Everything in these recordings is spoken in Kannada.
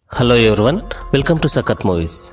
Hello everyone, welcome to Sakat Movies.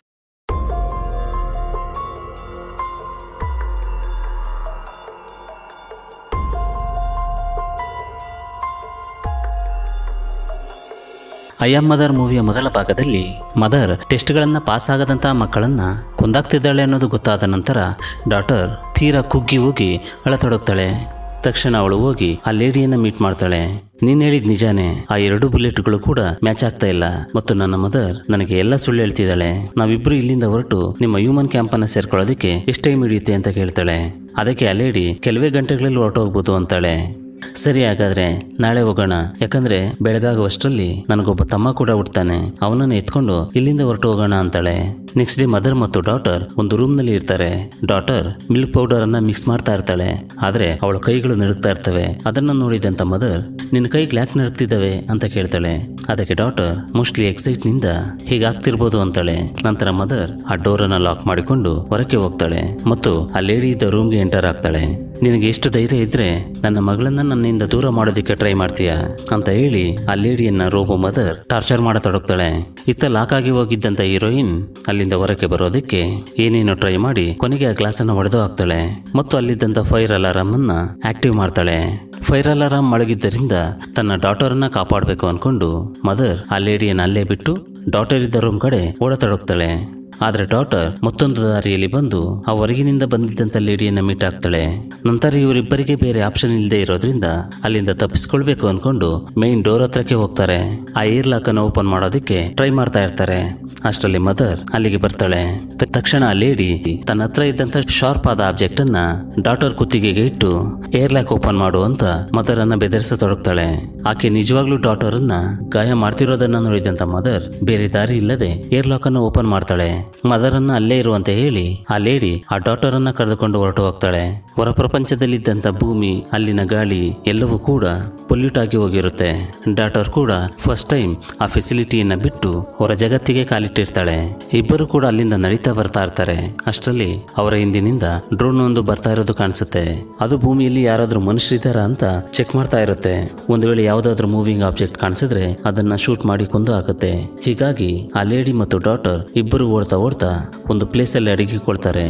I am mother ಮೂವಿಯ ಮೊದಲ ಭಾಗದಲ್ಲಿ ಮದರ್ ಟೆಸ್ಟ್ಗಳನ್ನು ಪಾಸ್ ಆಗದಂತಹ ಮಕ್ಕಳನ್ನ ಕೊಂದಾಗ್ತಿದ್ದಾಳೆ ಅನ್ನೋದು ಗೊತ್ತಾದ ನಂತರ ಡಾಟರ್ ತೀರಾ ಕುಗ್ಗಿ ಹೋಗಿ ಅಳತೊಡಗ್ತಾಳೆ ತಕ್ಷಣ ಅವಳು ಹೋಗಿ ಆ ಲೇಡಿಯನ್ನ ಮೀಟ್ ಮಾಡ್ತಾಳೆ ನೀನ್ ಹೇಳಿದ್ ನಿಜಾನೇ ಆ ಎರಡು ಬುಲೆಟ್ಗಳು ಕೂಡ ಮ್ಯಾಚ್ ಆಗ್ತಾ ಇಲ್ಲ ಮತ್ತು ನನ್ನ ಮದರ್ ನನಗೆ ಎಲ್ಲ ಸುಳ್ಳು ಹೇಳ್ತಿದ್ದಾಳೆ ನಾವಿಬ್ರು ಇಲ್ಲಿಂದ ಹೊರಟು ನಿಮ್ಮ ಹ್ಯೂಮನ್ ಕ್ಯಾಂಪ್ ಅನ್ನ ಸೇರ್ಕೊಳ್ಳೋದಕ್ಕೆ ಎಷ್ಟು ಟೈಮ್ ಹಿಡಿಯುತ್ತೆ ಅಂತ ಕೇಳ್ತಾಳೆ ಅದಕ್ಕೆ ಆ ಲೇಡಿ ಕೆಲವೇ ಗಂಟೆಗಳಲ್ಲಿ ಹೊರಟೋಗ್ಬೋದು ಅಂತಾಳೆ ಸರಿ ಹಾಗಾದ್ರೆ ನಾಳೆ ಹೋಗೋಣ ಯಾಕಂದ್ರೆ ಬೆಳಗಾಗುವಷ್ಟರಲ್ಲಿ ನನಗೊಬ್ಬ ತಮ್ಮ ಕೂಡ ಹುಡ್ತಾನೆ ಅವನನ್ನ ಎತ್ಕೊಂಡು ಇಲ್ಲಿಂದ ಹೊರಟು ಹೋಗೋಣ ಅಂತಾಳೆ ನೆಕ್ಸ್ಟ್ ಡೇ ಮದರ್ ಮತ್ತು ಡಾಟರ್ ಒಂದು ರೂಮ್ ನಲ್ಲಿ ಇರ್ತಾರೆ ಡಾಟರ್ ಮಿಲ್ಕ್ ಪೌಡರ್ ಅನ್ನ ಮಿಕ್ಸ್ ಮಾಡ್ತಾ ಇರ್ತಾಳೆ ಆದ್ರೆ ಅವಳ ಕೈಗಳು ನಡುಗ್ತಾ ಇರ್ತವೆ ಅದನ್ನ ನೋಡಿದಂತ ಮದರ್ ನಿನ್ನ ಕೈಗಳು ಯಾಕೆ ನಡುಗ್ತಿದ್ದಾವೆ ಅಂತ ಕೇಳ್ತಾಳೆ ಅದಕ್ಕೆ ಡಾಟರ್ ಮೋಸ್ಟ್ಲಿ ಎಕ್ಸೈಟ್ ನಿಂದ ಹೀಗಾಗ್ತಿರ್ಬೋದು ಅಂತಾಳೆ ನಂತರ ಮದರ್ ಆ ಡೋರ್ ಅನ್ನ ಲಾಕ್ ಮಾಡಿಕೊಂಡು ಹೊರಕ್ಕೆ ಹೋಗ್ತಾಳೆ ಮತ್ತು ಆ ಲೇಡಿ ಇದ್ದ ರೂಮ್ಗೆ ಎಂಟರ್ ಆಗ್ತಾಳೆ ನಿನಗೆ ಎಷ್ಟು ಧೈರ್ಯ ಇದ್ರೆ ನನ್ನ ಮಗಳನ್ನ ನನ್ನಿಂದ ದೂರ ಮಾಡೋದಕ್ಕೆ ಟ್ರೈ ಮಾಡ್ತೀಯಾ ಅಂತ ಹೇಳಿ ಆ ಲೇಡಿಯನ್ನ ರೋಬೋ ಮದರ್ ಟಾರ್ಚರ್ ಮಾಡತೊಡಗ್ತಾಳೆ ಇತ್ತ ಲಾಕ್ ಆಗಿ ಹೋಗಿದ್ದಂತ ಹೀರೋಯಿನ್ ಅಲ್ಲಿಂದ ಹೊರಕ್ಕೆ ಬರೋದಕ್ಕೆ ಏನೇನೋ ಟ್ರೈ ಮಾಡಿ ಕೊನೆಗೆ ಆ ಗ್ಲಾಸ್ ಅನ್ನ ಒಡೆದು ಹಾಕ್ತಾಳೆ ಮತ್ತು ಅಲ್ಲಿದ್ದಂತ ಫೈರ್ ಅಲಾರಾಮ್ ಅನ್ನ ಆಕ್ಟಿವ್ ಮಾಡ್ತಾಳೆ ಫೈರ್ ಅಲಾರಾಮ್ ಮಳಗಿದ್ದರಿಂದ ತನ್ನ ಡಾಟರ್ ಅನ್ನ ಕಾಪಾಡಬೇಕು ಅನ್ಕೊಂಡು ಮದರ್ ಆ ಲೇಡಿಯನ್ನ ಅಲ್ಲೇ ಬಿಟ್ಟು ಡಾಟರ್ ಇದ್ದ ರೂಮ್ ಕಡೆ ಓಡತೊಡಗ್ತಾಳೆ ಆದ್ರೆ ಡಾಟರ್ ಮತ್ತೊಂದು ದಾರಿಯಲ್ಲಿ ಬಂದು ಆ ಹೊರಗಿನಿಂದ ಬಂದಿದ್ದಂತ ಲೇಡಿಯನ್ನ ಮೀಟ್ ಆಗ್ತಾಳೆ ನಂತರ ಇವರಿಬ್ಬರಿಗೆ ಬೇರೆ ಆಪ್ಷನ್ ಇಲ್ಲದೆ ಇರೋದ್ರಿಂದ ಅಲ್ಲಿಂದ ತಪ್ಪಿಸ್ಕೊಳ್ಬೇಕು ಅನ್ಕೊಂಡು ಮೇನ್ ಡೋರ್ ಹತ್ರಕ್ಕೆ ಹೋಗ್ತಾರೆ ಆ ಏರ್ ಲಾಕ್ ಅನ್ನು ಓಪನ್ ಮಾಡೋದಕ್ಕೆ ಟ್ರೈ ಮಾಡ್ತಾ ಇರ್ತಾರೆ ಅಷ್ಟರಲ್ಲಿ ಮದರ್ ಅಲ್ಲಿಗೆ ಬರ್ತಾಳೆ ತ- ತಕ್ಷಣ ಆ ಲೇಡಿ ತನ್ನ ಹತ್ರ ಇದ್ದಂತ ಶಾರ್ಪ್ ಆದ ಆಬ್ಜೆಕ್ಟ್ ಅನ್ನ ಡಾಟರ್ ಕುತ್ತಿಗೆಗೆ ಇಟ್ಟು ಏರ್ ಲಾಕ್ ಓಪನ್ ಮಾಡು ಅಂತ ಮದರ್ ಅನ್ನ ಬೆದರಿಸತೊಡಗ್ತಾಳೆ ಆಕೆ ನಿಜವಾಗ್ಲೂ ಡಾಟರ್ ಅನ್ನ ಗಾಯ ಮಾಡ್ತಿರೋದನ್ನ ನೋಡಿದಂತ ಮದರ್ ಬೇರೆ ದಾರಿ ಇಲ್ಲದೆ ಏರ್ ಲಾಕ್ ಅನ್ನು ಓಪನ್ ಮಾಡ್ತಾಳೆ ಮದರ್ ಅನ್ನ ಅಲ್ಲೇ ಇರುವಂತೆ ಹೇಳಿ ಆ ಲೇಡಿ ಆ ಡಾಟರ್ ಅನ್ನ ಕರೆದುಕೊಂಡು ಹೊರಟು ಹೋಗ್ತಾಳೆ ಹೊರ ಪ್ರಪಂಚದಲ್ಲಿದ್ದಂತ ಭೂಮಿ ಅಲ್ಲಿನ ಗಾಳಿ ಎಲ್ಲವೂ ಕೂಡ ಪೊಲ್ಯೂಟ್ ಆಗಿ ಹೋಗಿರುತ್ತೆ ಡಾಟರ್ ಕೂಡ ಫಸ್ಟ್ ಟೈಮ್ ಆ ಫೆಸಿಲಿಟಿಯನ್ನ ಬಿಟ್ಟು ಹೊರ ಜಗತ್ತಿಗೆ ಕಾಲಿಟ್ಟಿರ್ತಾಳೆ ಇಬ್ಬರು ಕೂಡ ಅಲ್ಲಿಂದ ನಡೀತಾ ಬರ್ತಾ ಇರ್ತಾರೆ ಅಷ್ಟರಲ್ಲಿ ಅವರ ಹಿಂದಿನಿಂದ ಡ್ರೋನ್ ಒಂದು ಬರ್ತಾ ಇರೋದು ಕಾಣಿಸುತ್ತೆ ಅದು ಭೂಮಿಯಲ್ಲಿ ಯಾರಾದ್ರೂ ಮನುಷ್ಯರಿದ್ದಾರಾ ಅಂತ ಚೆಕ್ ಮಾಡ್ತಾ ಇರುತ್ತೆ ಒಂದು ವೇಳೆ ಯಾವ್ದಾದ್ರು ಮೂವಿಂಗ್ ಆಬ್ಜೆಕ್ಟ್ ಕಾಣಿಸಿದ್ರೆ ಅದನ್ನ ಶೂಟ್ ಮಾಡಿ ಕೊಂದು ಹಾಕುತ್ತೆ ಹೀಗಾಗಿ ಆ ಲೇಡಿ ಮತ್ತು ಡಾಟರ್ ಇಬ್ಬರು ಓಡ್ತಾ ಓಡ್ತಾ ಒಂದು ಪ್ಲೇಸಲ್ಲಿ ಅಡಗಿಕೊಳ್ತಾರೆ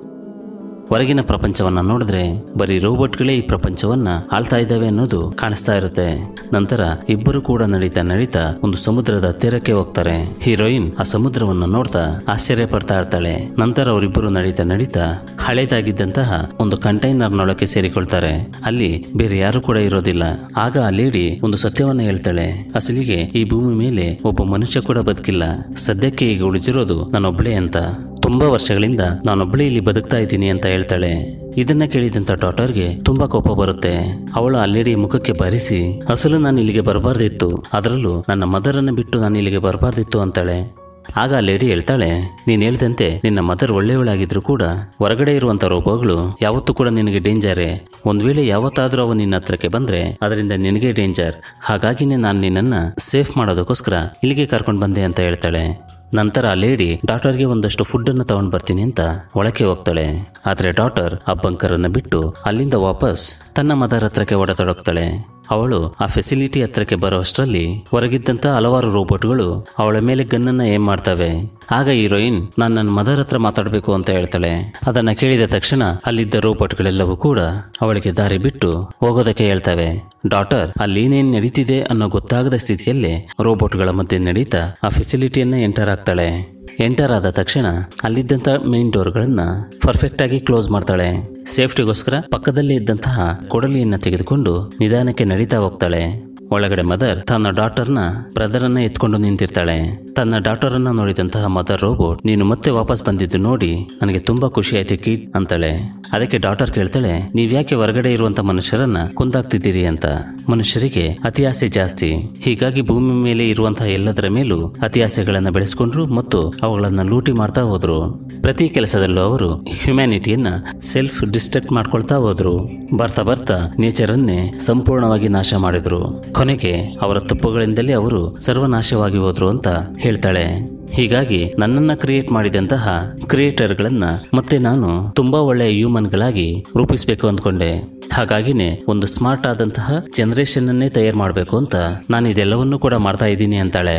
ಹೊರಗಿನ ಪ್ರಪಂಚವನ್ನ ನೋಡಿದ್ರೆ ಬರೀ ರೋಬೋಟ್ಗಳೇ ಈ ಪ್ರಪಂಚವನ್ನ ಆಳ್ತಾ ಇದ್ದಾವೆ ಅನ್ನೋದು ಕಾಣಿಸ್ತಾ ಇರುತ್ತೆ ನಂತರ ಇಬ್ಬರು ಕೂಡ ನಡೀತಾ ನಡೀತಾ ಒಂದು ಸಮುದ್ರದ ತೀರಕ್ಕೆ ಹೋಗ್ತಾರೆ ಹೀರೋಯಿನ್ ಆ ಸಮುದ್ರವನ್ನು ನೋಡ್ತಾ ಆಶ್ಚರ್ಯ ಪಡ್ತಾ ಇರ್ತಾಳೆ ನಂತರ ಅವರಿಬ್ಬರು ನಡೀತಾ ನಡೀತಾ ಹಳೇದಾಗಿದ್ದಂತಹ ಒಂದು ಕಂಟೈನರ್ನೊಳಗೆ ಸೇರಿಕೊಳ್ತಾರೆ ಅಲ್ಲಿ ಬೇರೆ ಯಾರು ಕೂಡ ಇರೋದಿಲ್ಲ ಆಗ ಆ ಲೇಡಿ ಒಂದು ಸತ್ಯವನ್ನ ಹೇಳ್ತಾಳೆ ಅಸಲಿಗೆ ಈ ಭೂಮಿ ಮೇಲೆ ಒಬ್ಬ ಮನುಷ್ಯ ಕೂಡ ಬದುಕಿಲ್ಲ ಸದ್ಯಕ್ಕೆ ಈಗ ಉಳಿದಿರೋದು ನಾನೊಬ್ಳೇ ಅಂತ ತುಂಬಾ ವರ್ಷಗಳಿಂದ ನಾನೊಬ್ಬಳೇ ಇಲ್ಲಿ ಬದುಕ್ತಾ ಇದ್ದೀನಿ ಅಂತ ಹೇಳ್ತಾಳೆ ಇದನ್ನ ಕೇಳಿದಂತ ಡಾಟರ್ಗೆ ತುಂಬಾ ಕೋಪ ಬರುತ್ತೆ ಅವಳು ಆ ಲೇಡಿಯ ಮುಖಕ್ಕೆ ಬಾರಿಸಿ ಅಸಲು ನಾನು ಇಲ್ಲಿಗೆ ಬರಬಾರ್ದಿತ್ತು ಅದರಲ್ಲೂ ನನ್ನ ಮದರನ್ನ ಬಿಟ್ಟು ನಾನು ಇಲ್ಲಿಗೆ ಬರಬಾರ್ದಿತ್ತು ಅಂತಾಳೆ ಆಗ ಆ ಲೇಡಿ ಹೇಳ್ತಾಳೆ ನೀನ್ ಹೇಳ್ದಂತೆ ನಿನ್ನ ಮದರ್ ಒಳ್ಳೆಯವಳಾಗಿದ್ರು ಕೂಡ ಹೊರಗಡೆ ಇರುವಂತ ರೋಬೋಗಳು ಯಾವತ್ತೂ ಕೂಡ ನಿನಗೆ ಡೇಂಜರೇ ಒಂದ್ ವೇಳೆ ಯಾವತ್ತಾದ್ರೂ ಅವು ನಿನ್ನ ಹತ್ರಕ್ಕೆ ಬಂದ್ರೆ ಅದರಿಂದ ನಿನಗೆ ಡೇಂಜರ್ ಹಾಗಾಗಿನೇ ನಾನು ನಿನ್ನನ್ನ ಸೇಫ್ ಮಾಡೋದಕ್ಕೋಸ್ಕರ ಇಲ್ಲಿಗೆ ಕರ್ಕೊಂಡು ಬಂದೆ ಅಂತ ಹೇಳ್ತಾಳೆ ನಂತರ ಆ ಲೇಡಿ ಡಾಟರ್ಗೆ ಒಂದಷ್ಟು ಫುಡ್ ಅನ್ನು ತಗೊಂಡ್ ಬರ್ತೀನಿ ಅಂತ ಒಳಕ್ಕೆ ಹೋಗ್ತಾಳೆ ಆದ್ರೆ ಡಾಟರ್ ಆ ಬಂಕರ್ ಅನ್ನ ಬಿಟ್ಟು ಅಲ್ಲಿಂದ ವಾಪಸ್ ತನ್ನ ಮದರ್ ಹತ್ರಕ್ಕೆ ಓಡತೊಡಗ್ತಾಳೆ ಅವಳು ಆ ಫೆಸಿಲಿಟಿ ಹತ್ರಕ್ಕೆ ಬರೋ ಅಷ್ಟರಲ್ಲಿ ಹೊರಗಿದ್ದಂತ ಹಲವಾರು ರೋಬೋಟ್ಗಳು ಅವಳ ಮೇಲೆ ಗನ್ನನ್ನ ಏಮ್ ಮಾಡ್ತವೆ ಆಗ ಹೀರೋಯಿನ್ ನಾನು ನನ್ನ ಮದರ್ ಹತ್ರ ಮಾತಾಡಬೇಕು ಅಂತ ಹೇಳ್ತಾಳೆ ಅದನ್ನ ಕೇಳಿದ ತಕ್ಷಣ ಅಲ್ಲಿದ್ದ ರೋಬೋಟ್ಗಳೆಲ್ಲವೂ ಕೂಡ ಅವಳಿಗೆ ದಾರಿ ಬಿಟ್ಟು ಹೋಗೋದಕ್ಕೆ ಹೇಳ್ತವೆ ಡಾಟರ್ ಅಲ್ಲಿ ಏನೇನ್ ನಡೀತಿದೆ ಅನ್ನೋ ಗೊತ್ತಾಗದ ಸ್ಥಿತಿಯಲ್ಲೇ ರೋಬೋಟ್ಗಳ ಮಧ್ಯೆ ನಡೀತಾ ಆ ಫೆಸಿಲಿಟಿಯನ್ನ ಎಂಟರ್ ಆಗ್ತಾಳೆ ಎಂಟರ್ ಆದ ತಕ್ಷಣ ಅಲ್ಲಿದ್ದಂತ ಮೇನ್ ಡೋರ್ಗಳನ್ನ ಪರ್ಫೆಕ್ಟ್ ಆಗಿ ಕ್ಲೋಸ್ ಮಾಡ್ತಾಳೆ ಸೇಫ್ಟಿಗೋಸ್ಕರ ಪಕ್ಕದಲ್ಲೇ ಇದ್ದಂತಹ ಕೊಡಲಿಯನ್ನ ತೆಗೆದುಕೊಂಡು ನಿಧಾನಕ್ಕೆ ನಡೀತಾ ಹೋಗ್ತಾಳೆ ಒಳಗಡೆ ಮದರ್ ತನ್ನ ಡಾಟರ್ನ ಬ್ರದರ್ ಅನ್ನ ಎತ್ಕೊಂಡು ನಿಂತಿರ್ತಾಳೆ ತನ್ನ ಡಾಟರ್ ಅನ್ನ ನೋಡಿದಂತಹ ಮದರ್ ರೋಬೋಟ್ ನೀನು ಮತ್ತೆ ವಾಪಸ್ ಬಂದಿದ್ದು ನೋಡಿ ನನಗೆ ತುಂಬಾ ಖುಷಿ ಆಯ್ತು ಕಿಡ್ ಅಂತಾಳೆ ಅದಕ್ಕೆ ಡಾಟರ್ ಕೇಳ್ತಾಳೆ ನೀವ್ಯಾಕೆ ಹೊರಗಡೆ ಇರುವಂತ ಮನುಷ್ಯರನ್ನ ಕೊಂದಾಗ್ತಿದ್ದೀರಿ ಅಂತ ಮನುಷ್ಯರಿಗೆ ಅತಿ ಆಸೆ ಜಾಸ್ತಿ ಹೀಗಾಗಿ ಭೂಮಿ ಮೇಲೆ ಇರುವಂತಹ ಎಲ್ಲದರ ಮೇಲೂ ಅತಿ ಆಸೆಗಳನ್ನ ಬೆಳೆಸ್ಕೊಂಡ್ರು ಮತ್ತು ಅವುಗಳನ್ನ ಲೂಟಿ ಮಾಡ್ತಾ ಹೋದ್ರು ಪ್ರತಿ ಕೆಲಸದಲ್ಲೂ ಅವರು ಹ್ಯುಮ್ಯಾನಿಟಿಯನ್ನ ಸೆಲ್ಫ್ ಡಿಸ್ಟ್ರಕ್ಟ್ ಮಾಡ್ಕೊಳ್ತಾ ಹೋದ್ರು ಬರ್ತಾ ಬರ್ತಾ ನೇಚರ್ ಅನ್ನೇ ಸಂಪೂರ್ಣವಾಗಿ ನಾಶ ಮಾಡಿದ್ರು ಕೊನೆಗೆ ಅವರ ತಪ್ಪುಗಳಿಂದಲೇ ಅವರು ಸರ್ವನಾಶವಾಗಿ ಹೋದ್ರು ಅಂತ ಹೇಳ್ತಾಳೆ ಹೀಗಾಗಿ ನನ್ನನ್ನ ಕ್ರಿಯೇಟ್ ಮಾಡಿದಂತಹ ಕ್ರಿಯೇಟರ್ಗಳನ್ನ ಮತ್ತೆ ನಾನು ತುಂಬಾ ಒಳ್ಳೆಯ ಹ್ಯೂಮನ್ಗಳಾಗಿ ರೂಪಿಸಬೇಕು ಅಂದ್ಕೊಂಡೆ ಹಾಗಾಗಿನೇ ಒಂದು ಸ್ಮಾರ್ಟ್ ಆದಂತಹ ಜನರೇಷನ್ ಅನ್ನೇ ತಯಾರು ಮಾಡಬೇಕು ಅಂತ ನಾನು ಇದೆಲ್ಲವನ್ನೂ ಕೂಡ ಮಾಡ್ತಾ ಇದ್ದೀನಿ ಅಂತಾಳೆ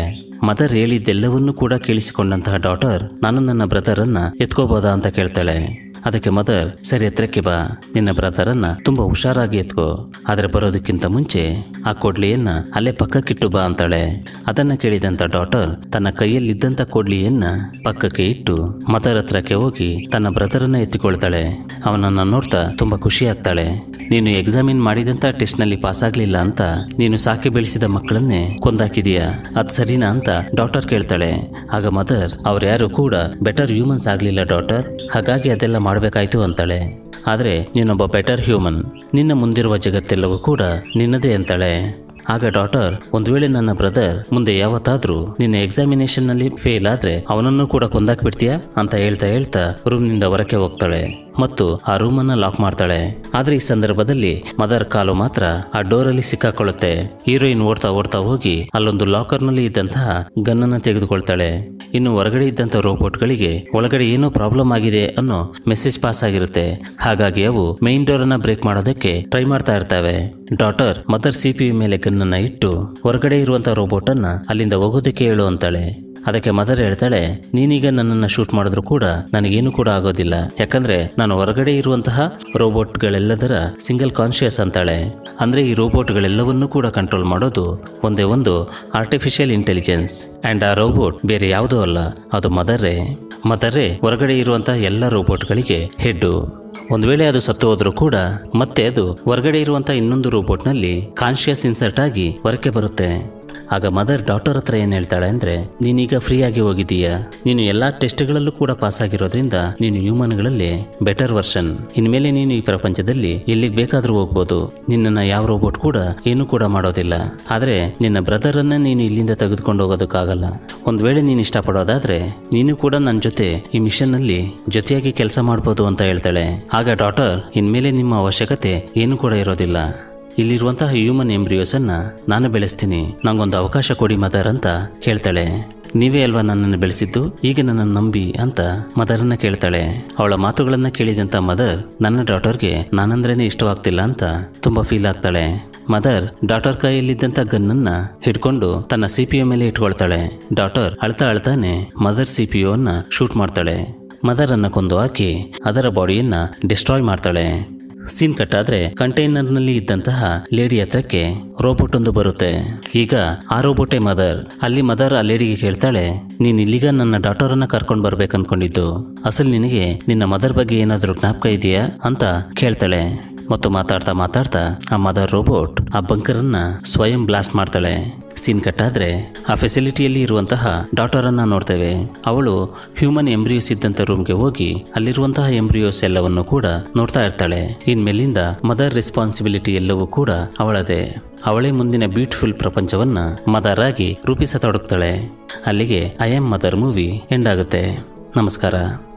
ಮದರ್ ಹೇಳಿದ್ದೆಲ್ಲವನ್ನೂ ಕೂಡ ಕೇಳಿಸಿಕೊಂಡಂತಹ ಡಾಟರ್ ನಾನು ನನ್ನ ಬ್ರದರನ್ನ ಎತ್ಕೋಬೋದಾ ಅಂತ ಕೇಳ್ತಾಳೆ ಅದಕ್ಕೆ ಮದರ್ ಸರಿ ಎತ್ತರಕ್ಕೆ ಬಾ ನಿನ್ನ ಬ್ರದರನ್ನ ತುಂಬಾ ಹುಷಾರಾಗಿ ಎತ್ಕೋ ಆದ್ರೆ ಬರೋದಕ್ಕಿಂತ ಮುಂಚೆ ಆ ಕೊಡ್ಲಿಯನ್ನ ಅಲ್ಲೇ ಪಕ್ಕಕ್ಕಿಟ್ಟು ಬಾ ಅಂತಾಳೆ ಅದನ್ನ ಕೇಳಿದಂತ ಡಾಟರ್ ತನ್ನ ಕೈಯಲ್ಲಿದ್ದಂತ ಕೊಡ್ಲಿಯನ್ನ ಪಕ್ಕಕ್ಕೆ ಇಟ್ಟು ಮದರ್ ಹತ್ರಕ್ಕೆ ಹೋಗಿ ತನ್ನ ಬ್ರದರನ್ನ ಎತ್ತಿಕೊಳ್ತಾಳೆ ಅವನನ್ನ ನೋಡ್ತಾ ತುಂಬಾ ಖುಷಿ ಆಗ್ತಾಳೆ ನೀನು ಎಕ್ಸಾಮಿನ್ ಮಾಡಿದಂತ ಟೆಸ್ಟ್ ನಲ್ಲಿ ಪಾಸ್ ಆಗ್ಲಿಲ್ಲ ಅಂತ ನೀನು ಸಾಕಿ ಬೆಳೆಸಿದ ಮಕ್ಕಳನ್ನೇ ಕೊಂದಾಕಿದೀಯಾ ಅದ್ ಸರಿನಾ ಅಂತ ಡಾಕ್ಟರ್ ಕೇಳ್ತಾಳೆ ಆಗ ಮದರ್ ಅವ್ರ್ಯಾರು ಕೂಡ ಬೆಟರ್ ಹ್ಯೂಮನ್ಸ್ ಆಗ್ಲಿಲ್ಲ ಡಾಟರ್ ಹಾಗಾಗಿ ಅದೆಲ್ಲ ಮಾಡಬೇಕಾಯ್ತು ಅಂತಾಳೆ ಆದ್ರೆ ನೀನೊಬ್ಬ ಬೆಟರ್ ಹ್ಯೂಮನ್ ನಿನ್ನ ಮುಂದಿರುವ ಜಗತ್ತೆಲ್ಲವೂ ಕೂಡ ನಿನ್ನದೇ ಅಂತಾಳೆ ಆಗ ಡಾಟರ್ ಒಂದು ವೇಳೆ ನನ್ನ ಬ್ರದರ್ ಮುಂದೆ ಯಾವತ್ತಾದ್ರೂ ನಿನ್ನ ಎಕ್ಸಾಮಿನೇಷನ್ ನಲ್ಲಿ ಫೇಲ್ ಆದ್ರೆ ಅವನನ್ನು ಕೂಡ ಕೊಂದಾಕ್ ಬಿಡ್ತೀಯಾ ಅಂತ ಹೇಳ್ತಾ ಹೇಳ್ತಾ ರೂಮ್ನಿಂದ ಹೊರಕ್ಕೆ ಹೋಗ್ತಾಳೆ ಮತ್ತು ಆ ರೂಮನ್ನ ಲಾಕ್ ಮಾಡ್ತಾಳೆ ಆದ್ರೆ ಈ ಸಂದರ್ಭದಲ್ಲಿ ಮದರ್ ಕಾಲು ಮಾತ್ರ ಆ ಡೋರಲ್ಲಿ ಸಿಕ್ಕಾಕೊಳ್ಳುತ್ತೆ ಹೀರೋಯಿನ್ ಓಡ್ತಾ ಓಡ್ತಾ ಹೋಗಿ ಅಲ್ಲೊಂದು ಲಾಕರ್ನಲ್ಲಿ ಇದ್ದಂತಹ ಗನ್ನನ್ನ ತೆಗೆದುಕೊಳ್ತಾಳೆ ಇನ್ನು ಹೊರಗಡೆ ಇದ್ದಂಥ ರೋಬೋಟ್ಗಳಿಗೆ ಒಳಗಡೆ ಏನೋ ಪ್ರಾಬ್ಲಮ್ ಆಗಿದೆ ಅನ್ನೋ ಮೆಸೇಜ್ ಪಾಸ್ ಆಗಿರುತ್ತೆ ಹಾಗಾಗಿ ಅವು ಮೈನ್ ಡೋರ್ ಅನ್ನ ಬ್ರೇಕ್ ಮಾಡೋದಕ್ಕೆ ಟ್ರೈ ಮಾಡ್ತಾ ಇರ್ತವೆ ಡಾಟರ್ ಮದರ್ ಸಿ ಪಿ ಮೇಲೆ ಗನ್ನನ್ನ ಇಟ್ಟು ಹೊರಗಡೆ ಇರುವಂತ ರೋಬೋಟ್ ಅನ್ನ ಅಲ್ಲಿಂದ ಹೋಗೋದಕ್ಕೆ ಹೇಳು ಅಂತಾಳೆ ಅದಕ್ಕೆ ಮದರ್ ಹೇಳ್ತಾಳೆ ನೀನೀಗ ನನ್ನನ್ನು ಶೂಟ್ ಮಾಡಿದ್ರು ಕೂಡ ನನಗೇನು ಕೂಡ ಆಗೋದಿಲ್ಲ ಯಾಕಂದ್ರೆ ನಾನು ಹೊರಗಡೆ ಇರುವಂತಹ ರೋಬೋಟ್ಗಳೆಲ್ಲದರ ಸಿಂಗಲ್ ಕಾನ್ಶಿಯಸ್ ಅಂತಾಳೆ ಅಂದ್ರೆ ಈ ರೋಬೋಟ್ಗಳೆಲ್ಲವನ್ನೂ ಕೂಡ ಕಂಟ್ರೋಲ್ ಮಾಡೋದು ಒಂದೇ ಒಂದು ಆರ್ಟಿಫಿಷಿಯಲ್ ಇಂಟೆಲಿಜೆನ್ಸ್ ಅಂಡ್ ಆ ರೋಬೋಟ್ ಬೇರೆ ಯಾವುದೂ ಅಲ್ಲ ಅದು ಮದರೇ ಮದರೇ ಹೊರಗಡೆ ಇರುವಂತಹ ಎಲ್ಲ ರೋಬೋಟ್ಗಳಿಗೆ ಹೆಡ್ಡು ಒಂದು ವೇಳೆ ಅದು ಸತ್ತು ಹೋದ್ರೂ ಕೂಡ ಮತ್ತೆ ಅದು ಹೊರಗಡೆ ಇರುವಂತ ಇನ್ನೊಂದು ರೋಬೋಟ್ನಲ್ಲಿ ಕಾನ್ಶಿಯಸ್ ಇನ್ಸರ್ಟ್ ಆಗಿ ಹೊರಕ್ಕೆ ಬರುತ್ತೆ ಆಗ ಮದರ್ ಡಾಕ್ಟರ್ ಹತ್ರ ಏನ್ ಹೇಳ್ತಾಳೆ ಅಂದ್ರೆ ನೀನೀಗ ಫ್ರೀ ಆಗಿ ಹೋಗಿದ್ದೀಯಾ ನೀನು ಎಲ್ಲಾ ಟೆಸ್ಟ್ಗಳಲ್ಲೂ ಕೂಡ ಪಾಸ್ ಆಗಿರೋದ್ರಿಂದ ನೀನು ಹ್ಯೂಮನ್ಗಳಲ್ಲಿ ಬೆಟರ್ ವರ್ಷನ್ ಇನ್ಮೇಲೆ ನೀನು ಈ ಪ್ರಪಂಚದಲ್ಲಿ ಎಲ್ಲಿಗೆ ಬೇಕಾದ್ರೂ ಹೋಗ್ಬೋದು ನಿನ್ನನ್ನ ಯಾವ ರೋಬೋಟ್ ಕೂಡ ಏನು ಕೂಡ ಮಾಡೋದಿಲ್ಲ ಆದ್ರೆ ನಿನ್ನ ಬ್ರದರ್ ಅನ್ನ ನೀನು ಇಲ್ಲಿಂದ ತೆಗೆದುಕೊಂಡು ಹೋಗೋದಕ್ಕಾಗಲ್ಲ ಒಂದ್ ವೇಳೆ ನೀನು ಇಷ್ಟಪಡೋದಾದ್ರೆ ನೀನು ಕೂಡ ನನ್ನ ಜೊತೆ ಈ ಮಿಷನ್ ನಲ್ಲಿ ಜೊತೆಯಾಗಿ ಕೆಲಸ ಮಾಡ್ಬೋದು ಅಂತ ಹೇಳ್ತಾಳೆ ಆಗ ಡಾಟರ್ ಇನ್ಮೇಲೆ ನಿಮ್ಮ ಅವಶ್ಯಕತೆ ಏನು ಕೂಡ ಇರೋದಿಲ್ಲ ಇಲ್ಲಿರುವಂತಹ ಹ್ಯೂಮನ್ ಎಂಬ್ರಿಯೋಸ್ ಅನ್ನ ನಾನು ಬೆಳೆಸ್ತೀನಿ ನಂಗೊಂದು ಅವಕಾಶ ಕೊಡಿ ಮದರ್ ಅಂತ ಕೇಳ್ತಾಳೆ ನೀವೇ ಅಲ್ವಾ ನನ್ನನ್ನು ಬೆಳೆಸಿದ್ದು ಈಗ ನನ್ನನ್ನು ನಂಬಿ ಅಂತ ಮದರನ್ನ ಕೇಳ್ತಾಳೆ ಅವಳ ಮಾತುಗಳನ್ನ ಕೇಳಿದಂತ ಮದರ್ ನನ್ನ ಡಾಟರ್ಗೆ ನಾನಂದ್ರೇನೆ ಇಷ್ಟವಾಗ್ತಿಲ್ಲ ಅಂತ ತುಂಬಾ ಫೀಲ್ ಆಗ್ತಾಳೆ ಮದರ್ ಡಾಟರ್ ಕೈಯಲ್ಲಿದ್ದಂತ ಗನ್ನನ್ನ ಹಿಡ್ಕೊಂಡು ತನ್ನ ಸಿ ಪಿ ಮೇಲೆ ಇಟ್ಕೊಳ್ತಾಳೆ ಡಾಟರ್ ಅಳ್ತಾ ಅಳ್ತಾನೆ ಮದರ್ ಸಿ ಪಿ ಅನ್ನ ಶೂಟ್ ಮಾಡ್ತಾಳೆ ಮದರ್ ಅನ್ನ ಕೊಂದು ಹಾಕಿ ಅದರ ಬಾಡಿಯನ್ನ ಡಿಸ್ಟ್ರಾಯ್ ಮಾಡ್ತಾಳೆ ಸೀನ್ ಕಟ್ ಆದ್ರೆ ಕಂಟೈನರ್ನಲ್ಲಿ ಇದ್ದಂತಹ ಲೇಡಿ ಹತ್ರಕ್ಕೆ ರೋಬೋಟ್ ಒಂದು ಬರುತ್ತೆ ಈಗ ಆ ರೋಬೋಟೇ ಮದರ್ ಅಲ್ಲಿ ಮದರ್ ಆ ಲೇಡಿಗೆ ಕೇಳ್ತಾಳೆ ನೀನ್ ಇಲ್ಲಿಗ ನನ್ನ ಡಾಟರ್ ಅನ್ನ ಕರ್ಕೊಂಡು ಬರ್ಬೇಕು ಅನ್ಕೊಂಡಿದ್ದು ಅಸಲ್ ನಿನಗೆ ನಿನ್ನ ಮದರ್ ಬಗ್ಗೆ ಏನಾದರೂ ಜ್ಞಾಪಕ ಇದೆಯಾ ಅಂತ ಕೇಳ್ತಾಳೆ ಮತ್ತು ಮಾತಾಡ್ತಾ ಮಾತಾಡ್ತಾ ಆ ಮದರ್ ರೋಬೋಟ್ ಆ ಬಂಕರನ್ನ ಸ್ವಯಂ ಬ್ಲಾಸ್ಟ್ ಮಾಡ್ತಾಳೆ ಸೀನ್ ಕಟ್ಟಾದ್ರೆ ಆ ಫೆಸಿಲಿಟಿಯಲ್ಲಿ ಇರುವಂತಹ ಡಾಟರ್ ಅನ್ನ ನೋಡ್ತೇವೆ ಅವಳು ಹ್ಯೂಮನ್ ಎಂಬ್ರಿಯೋಸ್ ಇದ್ದಂತ ರೂಮ್ಗೆ ಹೋಗಿ ಅಲ್ಲಿರುವಂತಹ ಎಂಬ್ರಿಯೋಸ್ ಎಲ್ಲವನ್ನು ಕೂಡ ನೋಡ್ತಾ ಇರ್ತಾಳೆ ಇನ್ಮೇಲಿಂದ ಮದರ್ ರೆಸ್ಪಾನ್ಸಿಬಿಲಿಟಿ ಎಲ್ಲವೂ ಕೂಡ ಅವಳದೇ ಅವಳೇ ಮುಂದಿನ ಬ್ಯೂಟಿಫುಲ್ ಪ್ರಪಂಚವನ್ನ ಮದರ್ ಆಗಿ ರೂಪಿಸತೊಡಗ್ತಾಳೆ ಅಲ್ಲಿಗೆ I am mother movie end ಆಗುತ್ತೆ ನಮಸ್ಕಾರ